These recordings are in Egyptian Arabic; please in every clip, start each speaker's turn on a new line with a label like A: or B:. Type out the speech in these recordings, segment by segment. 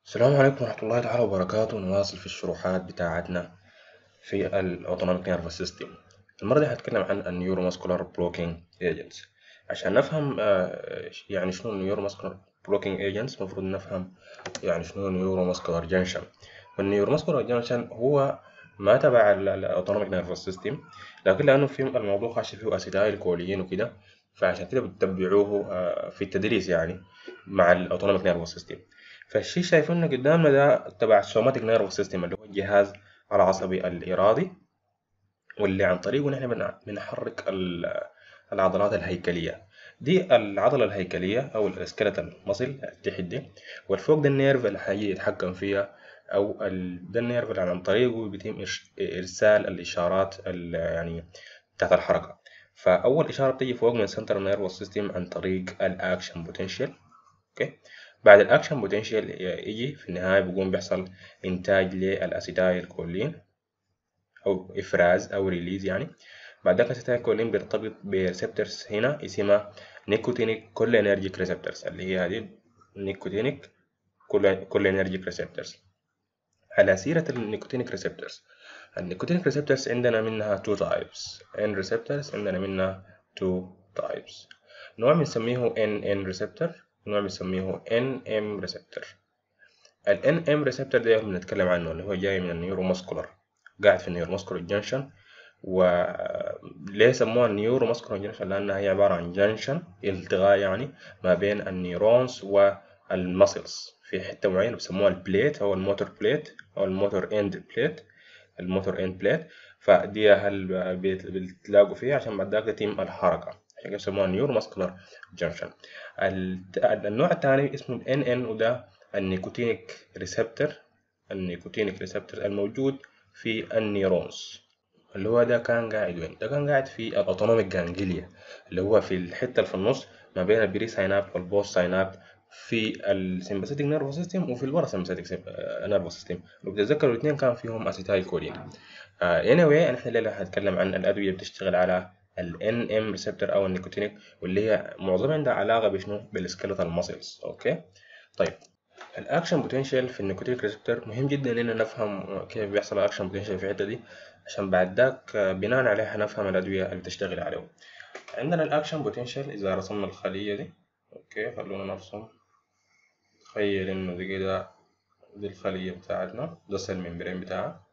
A: السلام عليكم ورحمة الله تعالى وبركاته نواصل في الشروحات بتاعتنا في الأوتونوميك نيرفس سيستم المرة دي هنتكلم عن النيورو ماسكولار بلوكينج ايجنتس عشان نفهم آه، يعني شنو النيورو ماسكولار بلوكينج ايجنتس المفروض نفهم يعني شنو نيورو ماسكولار جنشن والنيورو ماسكولار جنشن هو ما تبع الأوتونوميك نيرفس سيستم لكن لأنه في الموضوع خاش فيه أسيتايل كوليين وكده فعشان كده بتتبعوه آه، في التدريس يعني مع الأوتونوميك نيرفس سيستم فالشي شايفينه قدامنا ده تبع السوماتيك نيرفس سيستم اللي هو الجهاز العصبي الإرادي واللي عن طريقه نحن بن- بنحرك ال- العضلات الهيكلية دي العضلة الهيكلية أو السكيلتال مصل تحت دي والفوق ده النيرف اللي هيجي يتحكم فيها أو ال- ده النيرف اللي عن طريقه بيتم إرش- إرسال الإشارات ال- يعني بتاعت الحركة فأول إشارة بتيجي فوق من سنتر نيرفس سيستم عن طريق الأكشن بوتنشال أوكي بعد الاكشن بوتنشال يجي في النهايه بيقوم بيحصل انتاج للاسيتايل كولين او افراز او ريليز يعني بعد ذاك الاسيتايل كولين بيرتبط بريسبتورز هنا اسمها نيكوتينيك كولينرجيك ريسبتورز اللي هي هذه نيكوتينيك كولينرجيك ريسبتورز على سيرة النيكوتينيك ريسبتورز النيكوتينيك ريسبتورز عندنا منها two types N receptors عندنا منها two types نوع بنسميه NN receptor ونوع بنسميه NM receptor ال NM receptor ده بنتكلم عنه اللي هو جاي من النيورو ماسكولار قاعد في النيورو ماسكولار جنشن وليه سموها النيورو ماسكولار جنشن لأنها هي عبارة عن جنشن التقاء يعني ما بين النيورونز والمسلز في حتة معينة بيسموها البليت أو الموتور بليت أو الموتور اند بليت الموتور اند بليت فدي هل بيت- بتلاقوا فيها عشان بعد ذاك تتم الحركة عشان كده بيسموها نيورو ماسكولار جنشن النوع الثاني اسمه ال NN وده النيكوتينيك ريسبتور النيكوتينيك ريسبتور الموجود في النيورونز اللي هو ده كان قاعد وين؟ ده كان قاعد في الاوتونوميك جانجليا اللي هو في الحته اللي في النص ما بين البري سايناب والبوست سايناب في السمباثيتك نيرفس سيستم وفي البارا سمباثيتك نيرفس سيستم لو بتتذكروا الاثنين كان فيهم اسيتايل كولين اني anyway احنا الليله هنتكلم عن الادويه اللي بتشتغل على ال NM ريسبتور او النيكوتينيك واللي هي معظمها عندها علاقه بشنو بالسكيلتال ماسلز اوكي طيب الاكشن بوتنشال في النيكوتينيك ريسبتور مهم جدا اننا نفهم كيف بيحصل الاكشن بوتنشال في الحته دي عشان بعد ذاك بناء عليه هنفهم الادويه اللي بتشتغل عليه عندنا الاكشن بوتنشال اذا رسمنا الخليه دي اوكي خلونا نرسم تخيل انه دي كده دي الخليه بتاعتنا ده السيل ممبرين بتاعها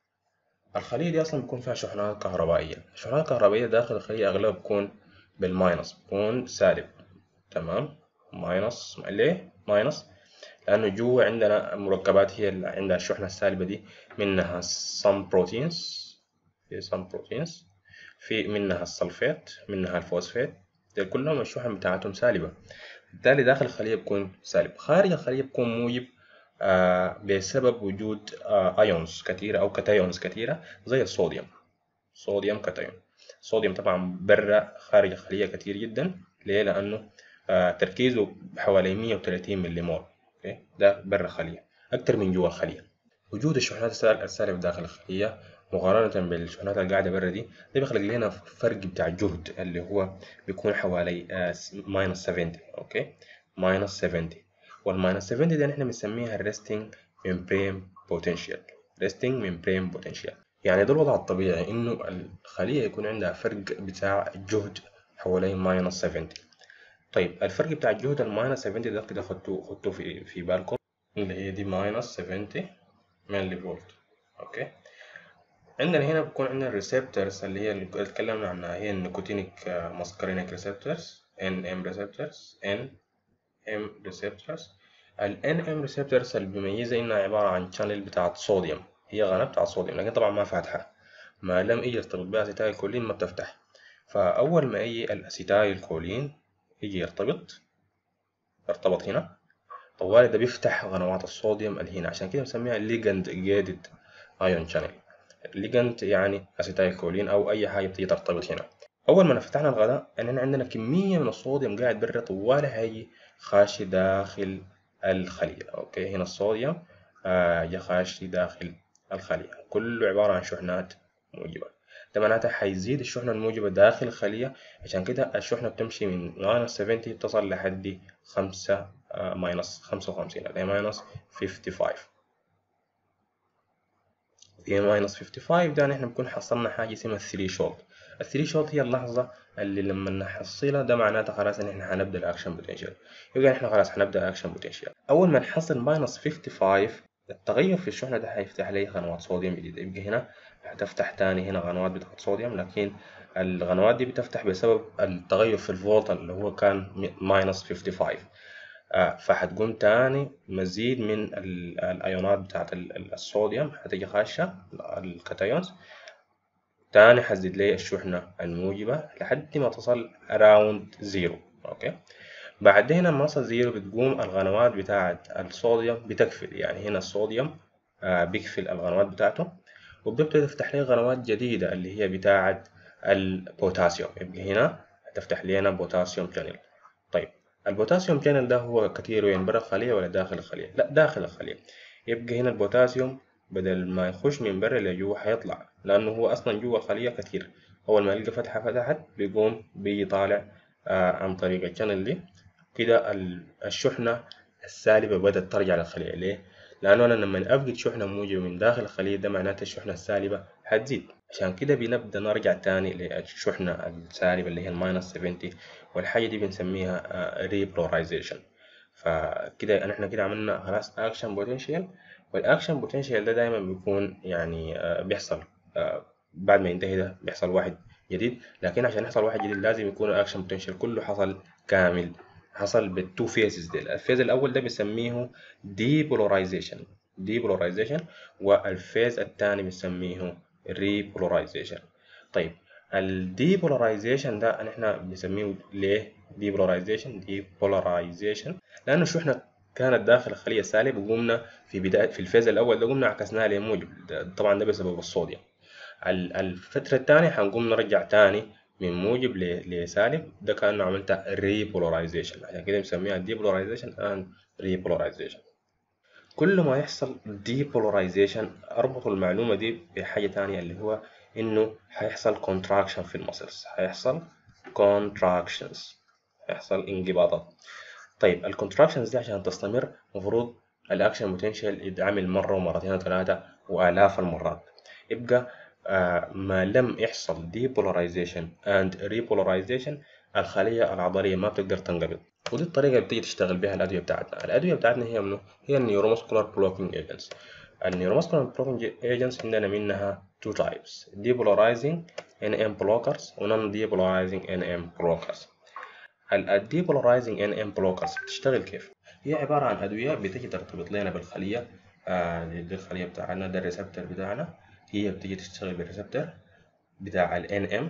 A: الخلية دي أصلا بيكون فيها شحنات كهربائية الشحنات الكهربائية داخل الخلية أغلبها بتكون بالماينس بتكون سالب تمام ماينس ليه ماينس لأنه جوا عندنا مركبات هي اللي عندها الشحنة السالبة دي منها some proteins في some proteins في منها السلفات منها الفوسفات دول كلهم الشحن بتاعتهم سالبة بالتالي داخل الخلية بيكون سالب خارج الخلية بيكون موجب آه بسبب وجود آه ايونز كثيرة أو كاتايونز كثيرة زي الصوديوم صوديوم كاتايون الصوديوم طبعا برا خارج الخلية كتير جدا ليه؟ لأنه آه تركيزه حوالي 130 ملي مول أوكي ده برا الخلية أكتر من جوا الخلية وجود الشحنات السال- السالبة داخل الخلية مقارنة بالشحنات اللي قاعدة برا دي ده بيخلق لنا فرق بتاع جهد اللي هو بيكون حوالي ماينس 70 أوكي ماينس 70 والماينس 70 ده نحن بنسميها الريستنج ممبرين بوتنشال ريستنج ممبرين بوتنشال يعني ده الوضع الطبيعي انه الخلية يكون عندها فرق بتاع جهد حوالي ماينس 70 طيب الفرق بتاع الجهد الماينس 70 ده كده خدتوه خدتوه في في بالكم اللي هي دي ماينس 70 ملي فولت اوكي عندنا هنا بيكون عندنا الريسبتورز اللي هي اللي اتكلمنا عنها هي النيكوتينيك ماسكارينيك ريسبتورز ان ام ريسبتورز ان ام ريسبتورز ال ام ريسبتورز اللي بيميزها انها عبارة عن شانل بتاعت صوديوم هي غنى بتاعت صوديوم لكن طبعا ما فاتحة ما لم يجي يرتبط بها اسيتايل كولين ما بتفتح فأول ما يجي الأسيتايل كولين يجي يرتبط يرتبط هنا طوالي ده بيفتح قنوات الصوديوم اللي هنا عشان كده بنسميها ليجند جيدد ايون شانل ليجند يعني اسيتايل كولين او اي حاجه بتيجي ترتبط هنا اول ما فتحنا الغداء اننا عندنا كميه من الصوديوم قاعد برا طوالي هيجي خاشي داخل الخليه اوكي هنا الصوديوم آه جا خاشي داخل الخليه كله عباره عن شحنات موجبه ده معناتها هيزيد الشحنة الموجبة داخل الخلية عشان كده الشحنة بتمشي من ماينس 70 تصل لحد خمسة ماينس 55 اللي هي ماينس 55 في ماينس 55 ده احنا بنكون حصلنا حاجة اسمها الثري شولد الثري شولد هي اللحظة اللي لما نحصلها ده معناته خلاص ان احنا هنبدا الاكشن بوتنشال يبقى احنا خلاص هنبدا الاكشن بوتنشال اول ما نحصل ماينس 55 التغير في الشحنة ده هيفتح لي قنوات صوديوم جديدة يبقى هنا هتفتح تاني هنا قنوات بتاعت صوديوم لكن القنوات دي بتفتح بسبب التغير في الفولت اللي هو كان ماينس 55 آه فهتقوم تاني مزيد من الايونات بتاعت الصوديوم هتيجي خاشة الكاتايونز تاني حزد لي الشحنة الموجبة لحد ما تصل اراوند زيرو اوكي بعد هنا لما وصل زيرو بتقوم القنوات بتاعة الصوديوم بتقفل يعني هنا الصوديوم آه بيقفل القنوات بتاعته وبتبدأ تفتح لي قنوات جديدة اللي هي بتاعة البوتاسيوم يبقى هنا هتفتح لنا بوتاسيوم شانل طيب البوتاسيوم شانل ده هو كتير وين برا الخلية ولا داخل الخلية؟ لا داخل الخلية يبقى هنا البوتاسيوم بدل ما يخش من برا لجوا هيطلع لأنه هو أصلا جوا الخلية كتير أول ما يلقى فتحة فتحت بيقوم بيطالع آه عن طريق الشانل دي كده الشحنة السالبة بدأت ترجع للخلية ليه؟ لأنه أنا لما أفقد شحنة موجبة من داخل الخلية ده معناته الشحنة السالبة هتزيد عشان كده بنبدأ نرجع تاني للشحنة السالبة اللي هي الماينس 70 والحاجة دي بنسميها ريبولاريزيشن فكده احنا كده عملنا خلاص اكشن بوتنشال والاكشن بوتنشال ده دايما بيكون يعني بيحصل بعد ما ينتهي ده بيحصل واحد جديد لكن عشان يحصل واحد جديد لازم يكون الاكشن بوتنشال كله حصل كامل حصل بالتو فيزز دي الفيز الاول ده بنسميه ديبولاريزيشن ديبولاريزيشن والفيز الثاني بنسميه ريبولاريزيشن طيب الديبولاريزيشن ده احنا بنسميه ليه ديبولاريزيشن ديبولاريزيشن لانه شو احنا كانت داخل الخليه سالب وقمنا في بدايه في الفيز الاول ده قمنا عكسناها لموجب طبعا ده بسبب الصوديوم الفتره الثانيه هنقوم نرجع تاني من موجب لسالب ده كانه عملت ريبولاريزيشن عشان كده بنسميها ديبولاريزيشن اند ريبولاريزيشن كل ما يحصل ديبولاريزيشن اربطوا المعلومه دي بحاجه تانية اللي هو انه هيحصل contraction في المسلز هيحصل contractions هيحصل انقباضات طيب الكونتراكشنز دي عشان تستمر المفروض الاكشن بوتنشال يتعمل مره ومرتين وثلاثه والاف المرات يبقى آه ما لم يحصل depolarization and repolarization الخلية العضلية ما بتقدر تنقبض ودي الطريقة اللي بتيجي تشتغل بها الأدوية بتاعتنا الأدوية بتاعتنا هي منو؟ هي النيوروماسكولار بلوكينج ايجنتس النيوروماسكولار بلوكينج ايجنتس عندنا منها two types depolarizing NM blockers و non depolarizing NM blockers الديبولارايزنج ان ام بلوكرز بتشتغل كيف؟ هي عبارة عن أدوية بتيجي ترتبط لنا بالخلية آه دي الخلية بتاعنا ده الريسبتور بتاعنا هي بتيجي تشتغل بالريسبتور بتاع ال NM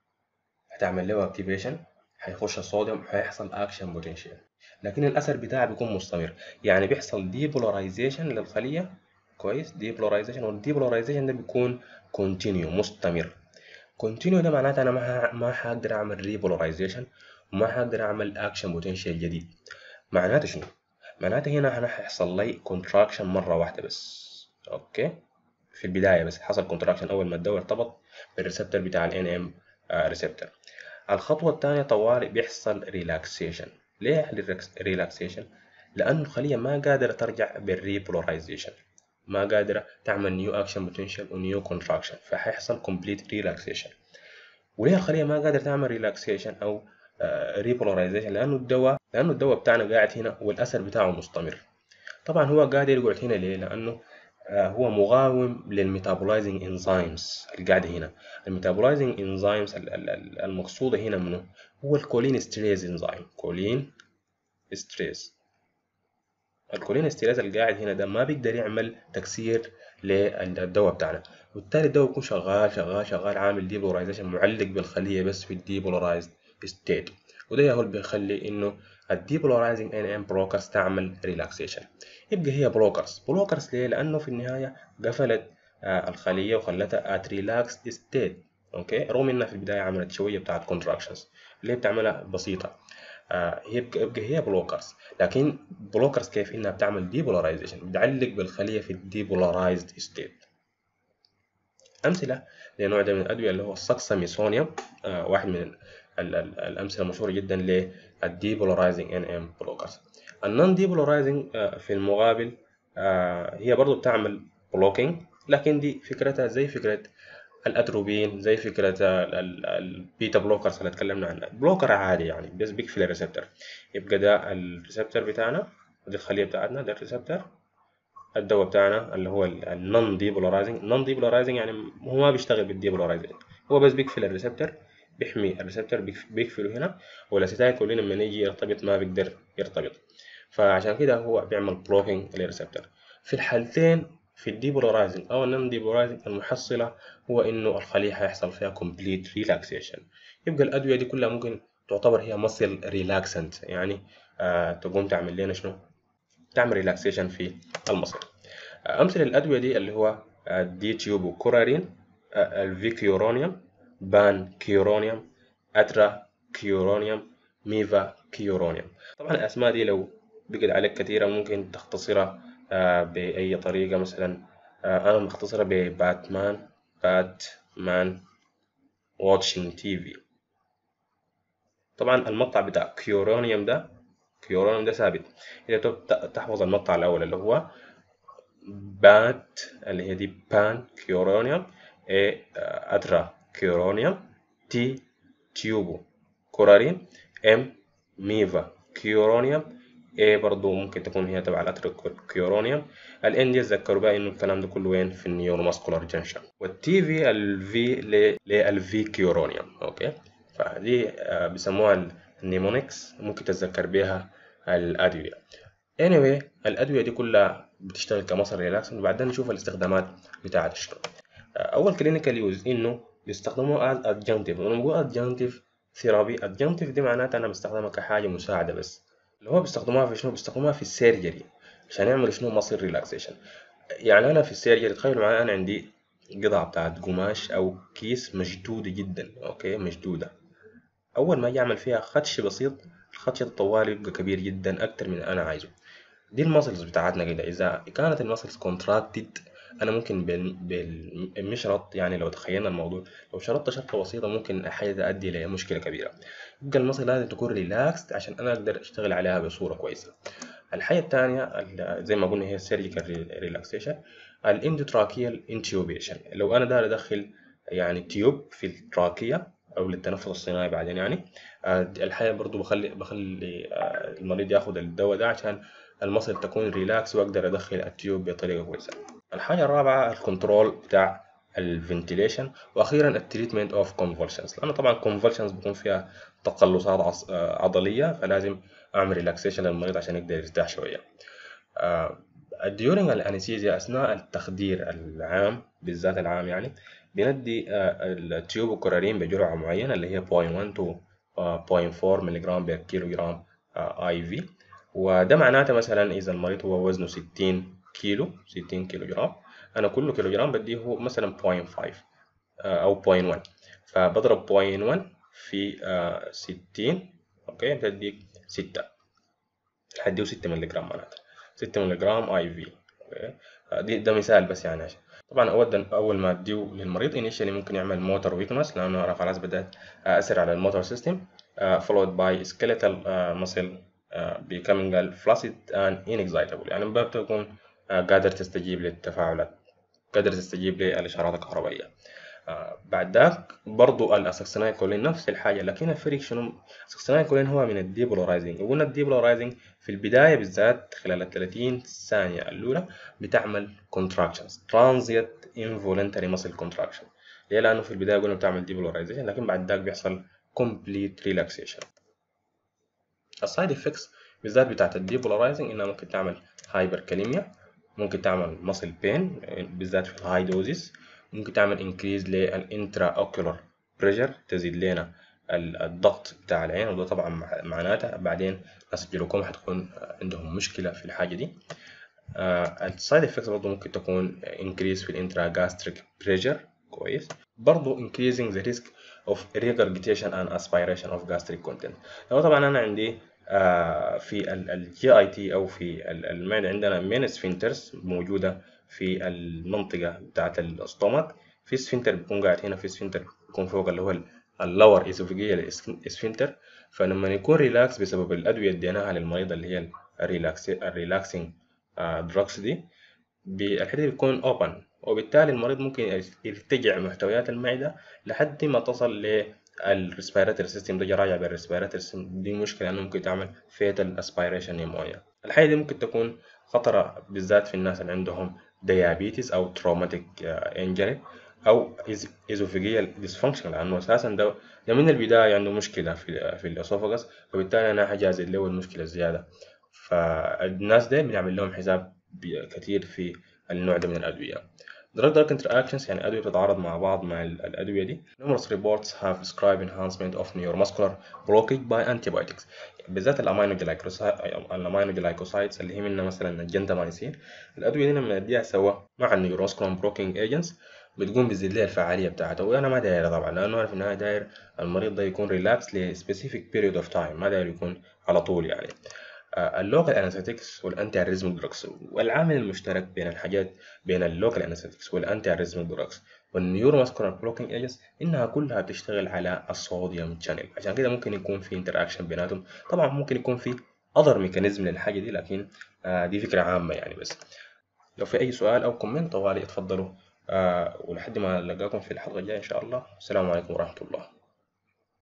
A: هتعمل له اكتيفيشن هيخش الصوديوم هيحصل اكشن بوتنشال لكن الاثر بتاعه بيكون مستمر يعني بيحصل ديبولاريزيشن للخليه كويس ديبولاريزيشن والديبولاريزيشن ده بيكون كونتينيو مستمر كونتينيو ده معناته انا ما ما هقدر اعمل ريبولاريزيشن وما هقدر اعمل اكشن بوتنشال جديد معناته شنو معناته هنا انا هيحصل لي كونتراكشن مره واحده بس اوكي في البدايه بس حصل كونتراكشن اول ما الدواء ارتبط بالريسبتور بتاع ال NM ريسبتور الخطوه الثانيه طوالي بيحصل ريلاكسيشن ليه ريلاكسيشن لانه الخليه ما قادره ترجع بالريبولاريزيشن ما قادره تعمل نيو اكشن بوتنشال ونيو كونتراكشن فهيحصل كومبليت ريلاكسيشن وليه الخليه ما قادره تعمل ريلاكسيشن او ريبولاريزيشن لانه الدواء لانه الدواء بتاعنا قاعد هنا والاثر بتاعه مستمر طبعا هو قادر يقعد هنا ليه لانه هو مقاوم للميتابولايزنج انزيمز القاعده هنا الميتابولايزنج انزيمز المقصوده هنا منه هو الكولين ستريز انزيم كولين ستريز الكولين ستريز القاعد هنا ده ما بيقدر يعمل تكسير للدواء بتاعنا وبالتالي الدواء بيكون شغال شغال شغال عامل ديبولاريزيشن معلق بالخليه بس في الديبولارايزد ستيت وده هو اللي بيخلي انه الديبولارايزنج ان ام بلوكرز تعمل ريلاكسيشن يبقى هي بلوكرز بلوكرز ليه لانه في النهايه قفلت آه الخليه وخلتها ات ريلاكس ستيت اوكي رغم انها في البدايه عملت شويه بتاعت كونتراكشنز اللي بتعملها بسيطه آه يبقى, يبقى هي بلوكرز لكن بلوكرز كيف انها بتعمل ديبولارايزيشن بتعلق بالخليه في الديبولارايزد ستيت امثله لنوع ده من الادويه اللي هو السكساميسونيوم آه واحد من ال ال الامثله المشهوره جدا للديبولارايزنج ان ام بلوكرز النون ديبولارايزنج في المقابل آه، هي برضو بتعمل بلوكينج لكن دي فكرتها زي فكرة الاتروبين زي فكرة البيتا بلوكرز اللي اتكلمنا عنها بلوكر عادي يعني بس بيقفل الريسبتور يبقى ده الريسبتور بتاعنا ودي الخلية بتاعتنا ده الريسبتور الدواء بتاعنا اللي هو النون ديبولارايزنج نون ديبولارايزنج يعني هو ما بيشتغل بالديبولارايزنج هو بس بيقفل الريسبتور بيحمي الريسبتور بيقفله هنا والاسيتايل كولين لما يجي يرتبط ما بيقدر يرتبط فعشان كده هو بيعمل بلوكينج للريسبتور في الحالتين في الديبولارايزنج او النون ديبولارايزنج المحصله هو انه الخليه هيحصل فيها كومبليت ريلاكسيشن يبقى الادويه دي كلها ممكن تعتبر هي مصل ريلاكسنت يعني آه تقوم تعمل لنا شنو تعمل ريلاكسيشن في المصل آه امثله الادويه دي اللي هو الدي تيوب كورارين آه الفيكيورونيوم بان كيورونيوم اترا كيورونيوم ميفا كيورونيوم طبعا الاسماء دي لو بقت عليك كثيرة ممكن تختصرها آه بأي طريقة مثلا آه أنا مختصرها بباتمان باتمان واتشينج تي في طبعا المقطع بتاع كيورونيوم ده كيورونيوم ده ثابت إذا تحفظ المقطع الأول اللي هو بات اللي هي دي بان كيورونيوم اي أترا كيورونيوم تي تيوبو كورارين ام ميفا كيورونيوم A برضو ممكن تكون هي تبع الاتروكيورونيوم ال N دي اتذكروا بقى انه الكلام ده كله وين في النيورو ماسكولار جنشن والتي في الفي للفي كيورونيوم اوكي فدي بيسموها النيمونكس ممكن تتذكر بيها الادويه anyway الادويه دي كلها بتشتغل كمصدر ريلاكس وبعدين نشوف الاستخدامات بتاعت شنو اول كلينيكال يوز انه بيستخدموه از ادجنتيف ولما بقول ادجنتيف ثيرابي ادجنتيف دي معناتها انا بستخدمها كحاجه مساعده بس اللي هو بيستخدموها في شنو بيستخدموها في السيرجري عشان يعملوا شنو مصل ريلاكسيشن يعني انا في السيرجري تخيلوا معايا انا عندي قطعة بتاعت قماش او كيس مشدودة جدا اوكي مشدودة اول ما اجي اعمل فيها خدش بسيط الخدش الطوالي يبقى كبير جدا اكتر من انا عايزه دي المسلز بتاعتنا كده اذا كانت المسلز كونتراكتد انا ممكن بالمشرط يعني لو تخيلنا الموضوع لو شرطت شرطه بسيطه ممكن حاجه تؤدي لمشكله كبيره يبقى المصل لازم تكون ريلاكس عشان انا اقدر اشتغل عليها بصوره كويسه الحاجه الثانيه زي ما قلنا هي السيرجيكال ريلاكسيشن الاندوتراكيال انتيوبيشن لو انا داير ادخل يعني تيوب في التراكيه او للتنفس الصناعي بعدين يعني الحقيقه برضو بخلي بخلي المريض ياخد الدواء ده عشان المصل تكون ريلاكس واقدر ادخل التيوب بطريقه كويسه الحاجه الرابعه الكنترول بتاع الفنتيليشن واخيرا التريتمنت اوف كونفولشنز لانه طبعا كونفولشنز بيكون فيها تقلصات عضليه فلازم اعمل ريلاكسيشن للمريض عشان يقدر يرتاح شويه during الانستيزيا اثناء التخدير العام بالذات العام يعني بندي التيوب كورارين بجرعه معينه اللي هي 0.1 to 0.4 ملغ بر كيلو جرام اي في وده معناته مثلا اذا المريض هو وزنه 60 كيلو 60 كيلو جرام انا كل كيلو جرام بديه مثلا 0.5 او 0.1 فبضرب 0.1 في 60 اوكي بتديك 6 هديه 6 ملغ معناته 6 ملغ اي في دي ده مثال بس يعني عشان طبعا اول اول ما اديه للمريض انيشالي ممكن يعمل موتور ويكنس لانه انا خلاص بدات اثر على الموتور سيستم followed by skeletal muscle becoming flaccid and inexcitable يعني بتكون قادر تستجيب للتفاعلات قادر تستجيب للإشارات الكهربائية آه بعد ذاك برضو الاسكسينايل كولين نفس الحاجة لكن الفرق شنو الاسكسينايل كولين هو من الديبولارايزنج وقلنا الديبولارايزنج في البداية بالذات خلال ال 30 ثانية الأولى بتعمل contractions transient involuntary muscle contraction ليه لأنه في البداية قلنا بتعمل ديبولارايزيشن لكن بعد ذاك بيحصل complete relaxation السايد افكتس بالذات بتاعت الديبولارايزنج انها ممكن تعمل هايبركاليميا ممكن تعمل ماسل بين بالذات في الهاي دوزز ممكن تعمل انكريز للانترا اوكولار بريشر تزيد لنا الضغط بتاع العين وده طبعا معناته بعدين ناس الجلوكوما هتكون عندهم مشكلة في الحاجة دي السايد افكتس برضه ممكن تكون انكريز في الانترا جاستريك بريشر كويس برضه increasing the risk of regurgitation and aspiration of gastric content لو طبعا انا عندي في الجي اي تي او في المعده عندنا مين سفنترز موجوده في المنطقه بتاعت الاستومك في سفنتر بيكون قاعد هنا في سفنتر بيكون فوق اللي هو اللور اسوفيجيال سفنتر فلما يكون ريلاكس بسبب الادويه اللي اديناها للمريض اللي هي الريلاكسنج دراكس دي الحته دي بتكون اوبن وبالتالي المريض ممكن يرتجع محتويات المعده لحد ما تصل للريسبيراتوري سيستم ده راجع بالريسبيراتوري سيستم دي مشكله لانه ممكن تعمل فيتال اسبيريشن نيمونيا الحاجه دي ممكن تكون خطره بالذات في الناس اللي عندهم ديابيتس او تروماتيك انجري او ايزوفيجيال ديسفانكشن لانه اساسا ده, ده من البدايه عنده مشكله في في الاسوفاجس فبالتالي انا حجازل له المشكله الزياده فالناس دي بنعمل لهم حساب كثير في النوع ده من الادويه drug drug interactions يعني أدوية بتتعارض مع بعض مع الأدوية دي numerous reports have described enhancement of neuromuscular blockage by antibiotics بالذات الأمينو جلايكوسايدز اللي هي منها مثلا الجنتامايسين الأدوية دي لما نديها سوا مع النيوروماسكولار بلوكينج ايجنتس بتقوم بتزيد لها الفعالية بتاعتها وأنا ما داير طبعا لأنه أنا في النهاية داير المريض ده يكون ريلاكس لسبيسيفيك بيريود اوف تايم ما داير يكون على طول يعني اللوكال انستيكس والانتي اريزميك دراجز والعامل المشترك بين الحاجات بين اللوكال انستيكس والانتي اريزميك دراجز والنيورو ماسكولار بلوكينج ايجنتس انها كلها بتشتغل على الصوديوم شانل عشان كده ممكن يكون في انتر بيناتهم طبعا ممكن يكون في اذر ميكانيزم للحاجه دي لكن دي فكره عامه يعني بس لو في اي سؤال او كومنت طوالي اتفضلوا ولحد ما نلقاكم في الحلقه الجايه ان شاء الله السلام عليكم ورحمه الله